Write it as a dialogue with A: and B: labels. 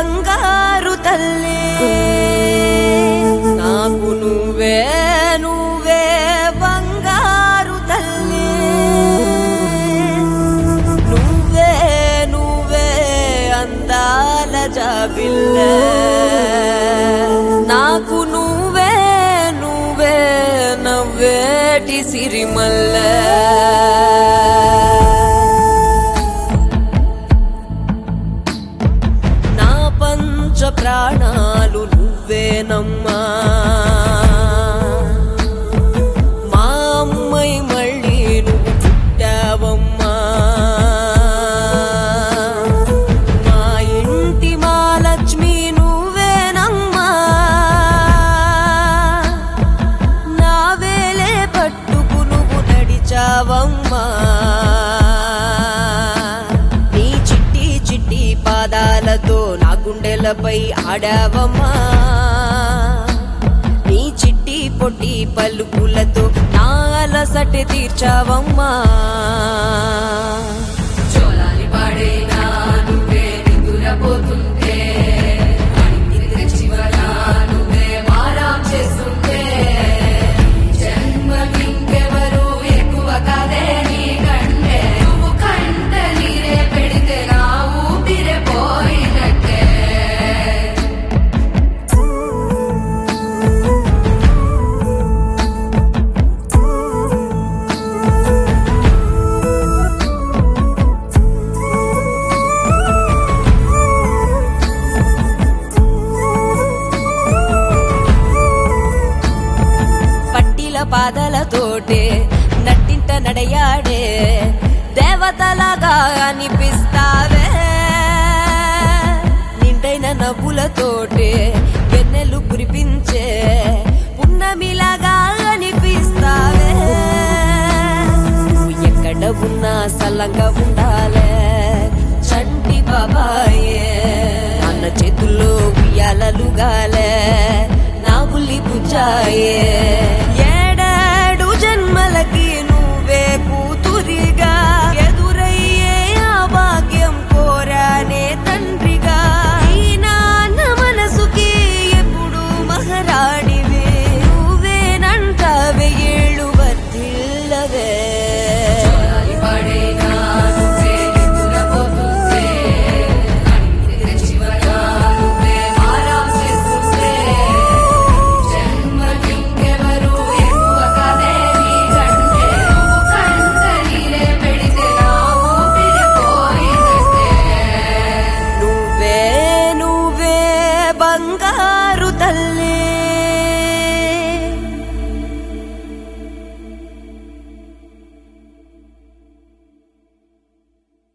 A: బంగారు తల్లి నాకు నువ్వే నువ్వే బంగారు తల్లి నువ్వే నువ్వే అందాల జాబిల్ల నాకు నువ్వే నువ్వే నవ్వేటి సిరిమల్ల నా పంచ ప్రాణాలు నువ్వేనమ్మా మా అమ్మై మళ్ళీ నువ్వు పుట్టావమ్మా మా ఇంటి మా లక్ష్మి నువ్వేనమ్మా నా వేలే పట్టుకు నువ్వు నడిచావమ్మా నీ చిట్టి చిట్టి పాదాలతో నా గుండెలపై ఆడావమ్మా నీ చిట్టి పొట్టి పలుకులతో నా అలసట తీర్చావమ్మా
B: చోలాలి పాడేనా నువ్వే నిద్రపోతుంటే అడిగి తెచ్చివనా నువ్వే మారాం చేస్తుంటే జన్మకింకెవరు ఎక్కువ కదే నీ కంటే నువ్వు కంట నీరే పెడితే నా ఊపిరే పోయినట్టే
A: పట్టిల పాదలతోటే నట్టింట నడయాడే దేవతలాగా అనిపిస్తావే నిండైన నవ్వులతోటే వెన్నెలు కురిపించే పున్నమిలాగా అనిపిస్తావే నువ్వు ఎక్కడ ఉన్నా సల్లంగా ఉండాలే చంటి బాబాయే అన్న చేతుల్లో ఉయ్యాలలుగాలే నా బుల్లి బుజ్జాయే